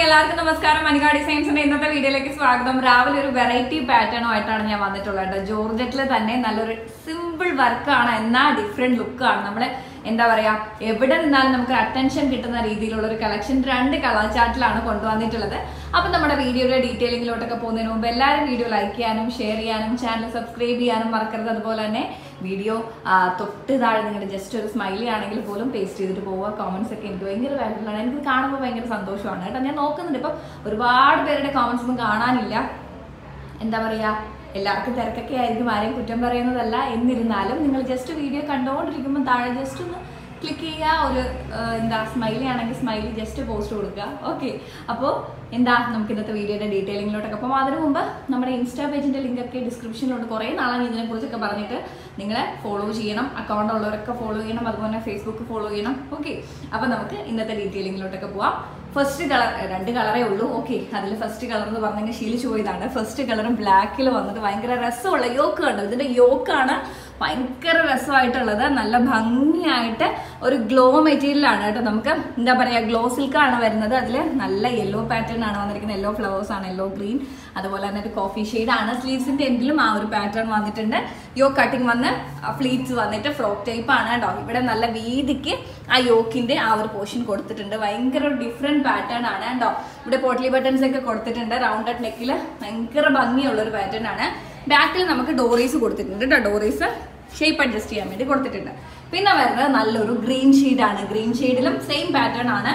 എല്ലാവർക്കും നമസ്കാരം മനിക ഡിസൈൻസിന്റെ ഇന്നത്തെ വീഡിയോയിലേക്ക് സ്വാഗതം രാവിലെ ഒരു വെറൈറ്റി പാറ്റേണുമായിട്ടാണ് ഞാൻ വന്നിട്ടുള്ളത് കേട്ടോ ജോർജറ്റിൽ തന്നെ നല്ലൊരു സിമ്പിൾ വർക്കാണ് എന്നാൽ ഡിഫറെന്റ് ലുക്കാണ് നമ്മള് എന്താ പറയാ എവിടെ നിന്നാലും നമുക്ക് അറ്റൻഷൻ കിട്ടുന്ന രീതിയിലുള്ള ഒരു കളക്ഷൻ രണ്ട് കളർ ചാർട്ടിലാണ് കൊണ്ടുവന്നിട്ടുള്ളത് അപ്പൊ നമ്മുടെ വീഡിയോയുടെ ഡീറ്റെയിലിങ്ങിലോട്ടൊക്കെ പോകുന്നതിന് മുമ്പ് എല്ലാവരും വീഡിയോ ലൈക്ക് ചെയ്യാനും ഷെയർ ചെയ്യാനും ചാനൽ സബ്സ്ക്രൈബ് ചെയ്യാനും മറക്കരുത് അതുപോലെ തന്നെ വീഡിയോ തൊട്ട് താഴെ നിങ്ങളുടെ ജസ്റ്റ് ഒരു സ്മൈലി ആണെങ്കിൽ പോലും പേസ്റ്റ് ചെയ്തിട്ട് പോവുക കോമൻസ് ഒക്കെ എനിക്ക് ഭയങ്കര വാല്യൂബിൾ ആണ് എനിക്ക് കാണുമ്പോൾ ഭയങ്കര സന്തോഷമാണ് കേട്ടോ ഞാൻ നോക്കുന്നുണ്ട് ഇപ്പം ഒരുപാട് പേരുടെ കോമൻസ് ഒന്നും കാണാനില്ല എന്താ പറയാ എല്ലാവർക്കും തിരക്കൊക്കെ ആയിരിക്കും ആരെയും കുറ്റം പറയുന്നതല്ല എന്നിരുന്നാലും നിങ്ങൾ ജസ്റ്റ് വീഡിയോ കണ്ടുകൊണ്ടിരിക്കുമ്പോൾ താഴെ ജസ്റ്റ് ഒന്ന് ക്ലിക്ക് ചെയ്യുക ഒരു ആ, എന്താ സ്മൈലി ആണെങ്കിൽ സ്മൈലി ജസ്റ്റ് പോസ്റ്റ് കൊടുക്കുക ഓക്കെ അപ്പോൾ എന്താ നമുക്ക് ഇന്നത്തെ വീഡിയോയുടെ ഡീറ്റെയിലിങ്ങിലോട്ടൊക്കെ അപ്പം അതിനു മുമ്പ് നമ്മുടെ ഇൻസ്റ്റാ പേജിന്റെ ലിങ്ക് ഒക്കെ ഡിസ്ക്രിപ്ഷനിലുണ്ട് കുറേ നാളാണ് ഇതിനെ കുറിച്ചൊക്കെ പറഞ്ഞിട്ട് നിങ്ങൾ ഫോളോ ചെയ്യണം അക്കൗണ്ട് ഉള്ളവരൊക്കെ ഫോളോ ചെയ്യണം അതുപോലെ ഫേസ്ബുക്ക് ഫോളോ ചെയ്യണം ഓക്കെ അപ്പം നമുക്ക് ഇന്നത്തെ ഡീറ്റെയിലിങ്ങിലോട്ടൊക്കെ പോവാം ഫസ്റ്റ് കളർ രണ്ട് കളറേ ഉള്ളൂ ഓക്കെ അതിൽ ഫസ്റ്റ് കളർ എന്ന് പറഞ്ഞെങ്കിൽ ശീലിച്ചു പോയതാണ് ഫസ്റ്റ് കളറും ബ്ലാക്കിൽ വന്നിട്ട് ഭയങ്കര രസമുള്ള യോക്ക് കണ്ടു ഇതിന്റെ യോക്കാണ് ഭയങ്കര രസമായിട്ടുള്ളത് നല്ല ഭംഗിയായിട്ട് ഒരു ഗ്ലോ മെറ്റീരിയലാണ് കേട്ടോ നമുക്ക് എന്താ പറയാ ഗ്ലോ സിൽക്കാണ് വരുന്നത് അതിൽ നല്ല യെല്ലോ പാറ്റേൺ ആണ് വന്നിരിക്കുന്നത് യെല്ലോ ഫ്ലവേഴ്സ് ആണ് യെല്ലോ ഗ്രീൻ അതുപോലെ തന്നെ ഒരു കോഫി ഷെയ്ഡ് ആണ് സ്ലീവ്സിന്റെ എൻഡിലും ആ ഒരു പാറ്റേൺ വന്നിട്ടുണ്ട് യോ കട്ടിങ് വന്ന് ഫ്ലീറ്റ്സ് വന്നിട്ട് ഫ്രോക്ക് ടൈപ്പ് ആണ് കേട്ടോ ഇവിടെ നല്ല വീതിക്ക് ആ യോക്കിന്റെ ആ ഒരു പോർഷൻ കൊടുത്തിട്ടുണ്ട് ഭയങ്കര ഒരു ഡിഫറെന്റ് പാറ്റേൺ ആണ് കേട്ടോ ഇവിടെ പോട്ട്ലി ബട്ടൺസ് ഒക്കെ കൊടുത്തിട്ടുണ്ട് റൗണ്ടഡ് നെക്കിൽ ഭയങ്കര ഭംഗിയുള്ള ഒരു പാറ്റേൺ ആണ് ബാക്കിൽ നമുക്ക് ഡോറീസ് കൊടുത്തിട്ടുണ്ട് കേട്ടോ ഡോറീസ് ഷേപ്പ് അഡ്ജസ്റ്റ് ചെയ്യാൻ വേണ്ടി കൊടുത്തിട്ടുണ്ട് പിന്നെ വരുന്നത് നല്ലൊരു ഗ്രീൻ ആണ് ഗ്രീൻ ഷെയ്ഡിലും സെയിം പാറ്റേൺ ആണ്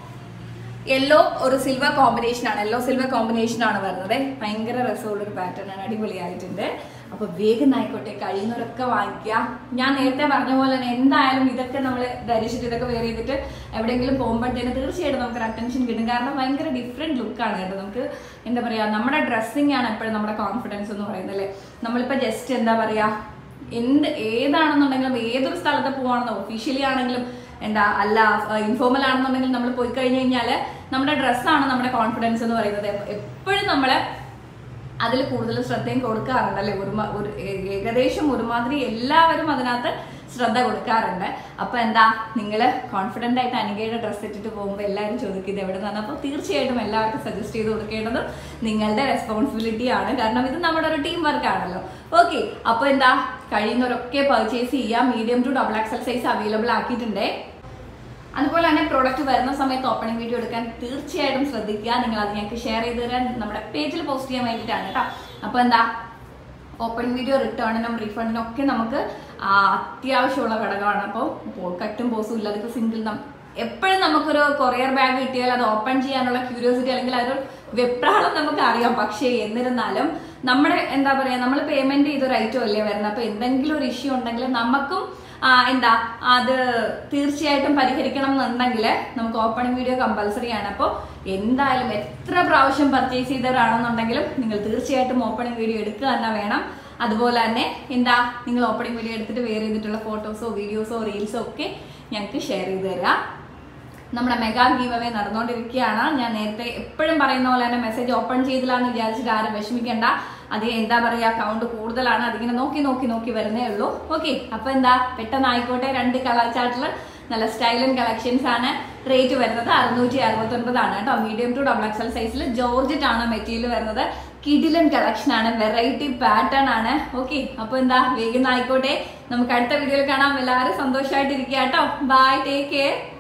യെല്ലോ ഒരു സിൽവർ കോമ്പിനേഷൻ ആണ് യെല്ലോ സിൽവർ കോമ്പിനേഷൻ ആണ് വരുന്നത് ഭയങ്കര രസമുള്ള ഒരു പാറ്റേൺ ആണ് അടിപൊളിയായിട്ടുണ്ട് അപ്പൊ വേഗം ആയിക്കോട്ടെ കഴിയുന്നവരൊക്കെ വാങ്ങിക്കുക ഞാൻ നേരത്തെ പറഞ്ഞ പോലെ തന്നെ എന്തായാലും ഇതൊക്കെ നമ്മൾ ധരിച്ചിട്ട് ഇതൊക്കെ വെയർ ചെയ്തിട്ട് എവിടെയെങ്കിലും പോകുമ്പോഴത്തേന് തീർച്ചയായിട്ടും നമുക്ക് ഒരു അറ്റൻഷൻ കിട്ടും കാരണം ഭയങ്കര ഡിഫറെന്റ് ലുക്കാണ് കേട്ടോ നമുക്ക് എന്താ പറയാ നമ്മുടെ ഡ്രസ്സിംഗ് ആണ് എപ്പോഴും നമ്മുടെ കോൺഫിഡൻസ് എന്ന് പറയുന്നത് അല്ലേ നമ്മളിപ്പോ ജസ്റ്റ് എന്താ പറയാ എന്ത് ഏതാണെന്നുണ്ടെങ്കിലും ഏതൊരു സ്ഥലത്ത് പോവാണെന്നോ ഒഫീഷ്യലി ആണെങ്കിലും എന്താ അല്ല ഇൻഫോർമൽ ആണെന്നുണ്ടെങ്കിൽ നമ്മൾ പോയി കഴിഞ്ഞു കഴിഞ്ഞാൽ നമ്മുടെ ഡ്രസ്സാണ് നമ്മുടെ കോൺഫിഡൻസ് എന്ന് പറയുന്നത് എപ്പോഴും നമ്മള് അതിൽ കൂടുതൽ ശ്രദ്ധയും കൊടുക്കാറുണ്ട് അല്ലെ ഒരു മ- ഒരു ഏ- ഏകദേശം ഒരുമാതിരി എല്ലാവരും അതിനകത്ത് ശ്രദ്ധ കൊടുക്കാറുണ്ട് അപ്പൊ എന്താ നിങ്ങൾ കോൺഫിഡന്റ് ആയിട്ട് അനികയുടെ ഡ്രസ്സ് ഇട്ടിട്ട് പോകുമ്പോൾ എല്ലാവരും ചോദിക്കും ഇത് എവിടെ നിന്നാണ് അപ്പോൾ തീർച്ചയായിട്ടും എല്ലാവർക്കും സജസ്റ്റ് ചെയ്ത് കൊടുക്കേണ്ടത് നിങ്ങളുടെ റെസ്പോൺസിബിലിറ്റി ആണ് കാരണം ഇത് നമ്മുടെ ഒരു ടീം വർക്ക് ആണല്ലോ ഓക്കെ അപ്പൊ എന്താ കഴിയുന്നവരൊക്കെ പർച്ചേസ് ചെയ്യാം medium to double XL size available ആക്കിയിട്ടുണ്ടേ അതുപോലെ തന്നെ പ്രോഡക്റ്റ് വരുന്ന സമയത്ത് ഓപ്പണിംഗ് വീഡിയോ എടുക്കാൻ തീർച്ചയായിട്ടും ശ്രദ്ധിക്കുക നിങ്ങൾ അത് ഞങ്ങൾക്ക് ഷെയർ ചെയ്ത് തരാൻ നമ്മുടെ പേജിൽ പോസ്റ്റ് ചെയ്യാൻ വേണ്ടിയിട്ടാണ് കേട്ടോ അപ്പോൾ എന്താ ഓപ്പണിംഗ് വീഡിയോ റിട്ടേണിനും റീഫണ്ടിനും ഒക്കെ നമുക്ക് ആ, അത്യാവശ്യമുള്ള ഘടകമാണ് അപ്പോൾ കട്ടും പോസും ഇല്ല അതിപ്പോൾ സിംഗിൾ എപ്പോഴും നമുക്കൊരു കൊറിയർ ബാഗ് കിട്ടിയാൽ അത് ഓപ്പൺ ചെയ്യാനുള്ള ക്യൂരിയോസിറ്റി അല്ലെങ്കിൽ അതൊരു വെപ്രാളം നമുക്ക് അറിയാം പക്ഷേ എന്നിരുന്നാലും നമ്മുടെ എന്താ പറയാ നമ്മൾ പേയ്മെന്റ് ചെയ്തൊരു ഐറ്റം അല്ലേ വരുന്നത് അപ്പൊ എന്തെങ്കിലും ഒരു ഇഷ്യൂ ഉണ്ടെങ്കിൽ നമുക്കും ആ, എന്താ അത് തീർച്ചയായിട്ടും പരിഹരിക്കണം എന്നുണ്ടെങ്കിൽ നമുക്ക് ഓപ്പണിംഗ് വീഡിയോ കമ്പൽസറി ആണ് അപ്പോൾ എന്തായാലും എത്ര പ്രാവശ്യം പർച്ചേസ് ചെയ്തവരാണെന്നുണ്ടെങ്കിലും നിങ്ങൾ തീർച്ചയായിട്ടും ഓപ്പണിംഗ് വീഡിയോ എടുക്കുക തന്നെ വേണം അതുപോലെ തന്നെ എന്താ നിങ്ങൾ ഓപ്പണിംഗ് വീഡിയോ എടുത്തിട്ട് വേറെ ചെയ്തിട്ടുള്ള ഫോട്ടോസോ വീഡിയോസോ റീൽസോ ഒക്കെ ഞങ്ങൾക്ക് ഷെയർ ചെയ്ത് തരാം നമ്മുടെ മെഗാ ഗീവ് അവേ നടന്നുകൊണ്ടിരിക്കുകയാണ് ഞാൻ നേരത്തെ എപ്പോഴും പറയുന്ന പോലെ തന്നെ മെസ്സേജ് ഓപ്പൺ ചെയ്തില്ല എന്ന് വിചാരിച്ചിട്ട് ആരും വിഷമിക്കേണ്ട അത് എന്താ പറയുക അക്കൗണ്ട് കൂടുതലാണ് അതിങ്ങനെ നോക്കി നോക്കി നോക്കി വരുന്നേ ഉള്ളൂ ഓക്കെ അപ്പൊ എന്താ പെട്ടെന്ന് ആയിക്കോട്ടെ രണ്ട് കളർ ചാർട്ടിൽ നല്ല സ്റ്റൈലൻ കളക്ഷൻസ് ആണ് റേറ്റ് വരുന്നത് അറുന്നൂറ്റി അറുപത്തി ഒൻപതാണ് കേട്ടോ മീഡിയം ടു ഡബിൾ എക്സൽ സൈസിൽ ജോർജറ്റ് ആണ് മെറ്റീരിയൽ വരുന്നത് കിഡിലൻ കളക്ഷൻ ആണ് വെറൈറ്റി പാറ്റേൺ ആണ് ഓക്കെ അപ്പൊ എന്താ വേഗം ആയിക്കോട്ടെ നമുക്ക് അടുത്ത വീഡിയോയിൽ കാണാം എല്ലാവരും സന്തോഷമായിട്ടിരിക്കുക കേട്ടോ ബൈ ടേക്ക് കെയർ